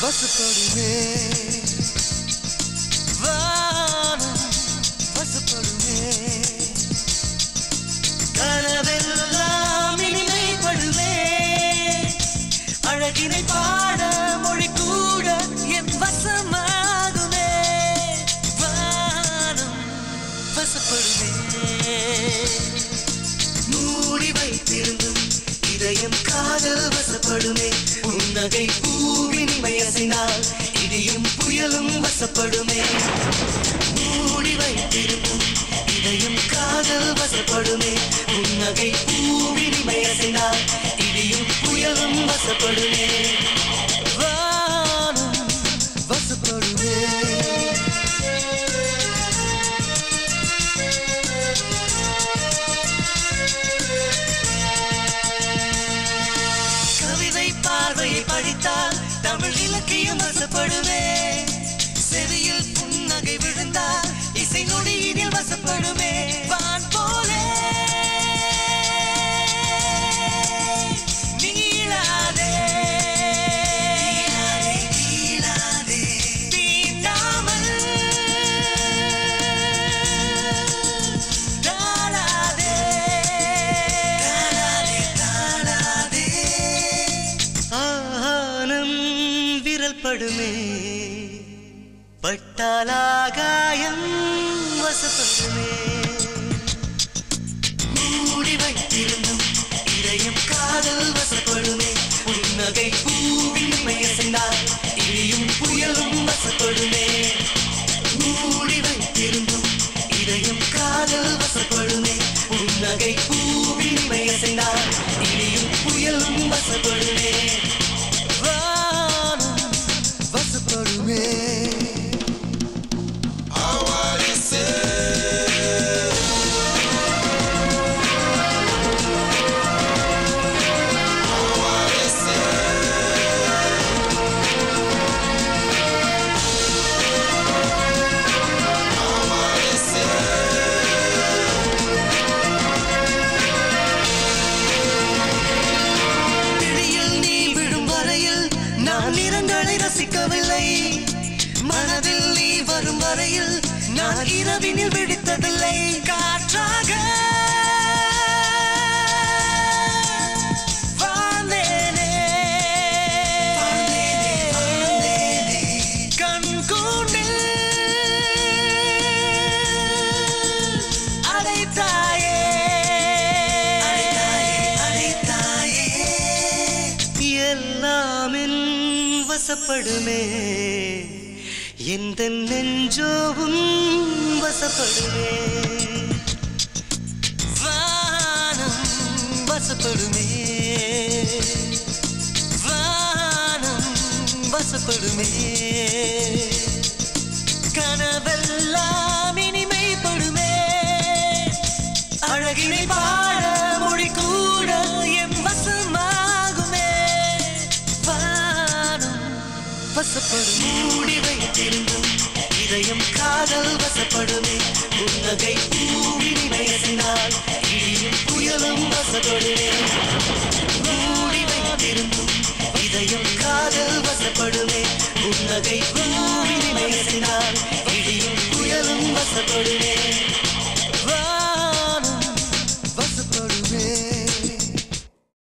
வசப்படுமே வானம் வசப்படுமே கனவெல்லாம் இனிமைப்படுமே அழகினை பாட மொழி கூட என் வசமாகுமே வானம் வசப்படுமே மூடி வைத்திருந்தும் இதயம் காதல் வசப்படுமே புன்னகை பூவின் மயசினால் இடியும் புயலும் வசப்படுமே மூடி வைத்திருந்தும் இதயம் காதல் வசப்படுமே புன்னகை பூவின் மயசினால் இடியும் புயலும் வசப்படுமே வானம் வசப்படுமே கவிதை பார்வையை படித்தால் தமிழ் இலக்கியம் வசப்படுமே செவியில் புன்னகை விழுந்தால் இசை நொடியினில் வசப்படுமே வான் போலே நீளாதே நீளாதே தீண்டாமல் தாழாதே தாழாதே ஆனம் விரல் படுமே பட்டாலாகாயம் வசப்படுமே மூடி வைத்திருந்தும் இதயம் காதல் வசப்படுமே புன்னகை பூவின் மயசினால் இடியும் புயலும் வசப்படுமே மூடி வைத்திருந்தும் இதயம் காதல் வசப்படுமே புன்னகை பூவின் மயசினால் இடியும் புயலும் வசப்படுமே வானம் வசப்படுமே பிடியில் நீ விழும் வரையில் நான் நிறங்களை ரசிக்கவில்லை மனதில் நீ வரும் வரையில் நான் இரவினில் விழித்ததில்லை காற்றாக வாழ்ந்தேனே. கண் கூண்டில் அடைத்தாயே எல்லாமின் வசப்படுமே எந்த நெஞ்சோவும் வசப்படுமே வானம் வசப்படுமே வானம் வசப்படுமே கனவெல்லாம் இனிமைப்படுமே அழகினை பாட மொழி கூட என் வசமாகுமே வானம் வசப்படும் மூடி வைத்திருந்தும் இதயம் காதல் வசப்படுமே புன்னகை பூவினி வயசினால் இடியும் புயலும் வசப்படுமே மூடி வைத்திருந்தும் இதயம் காதல் வசப்படுமே புன்னகை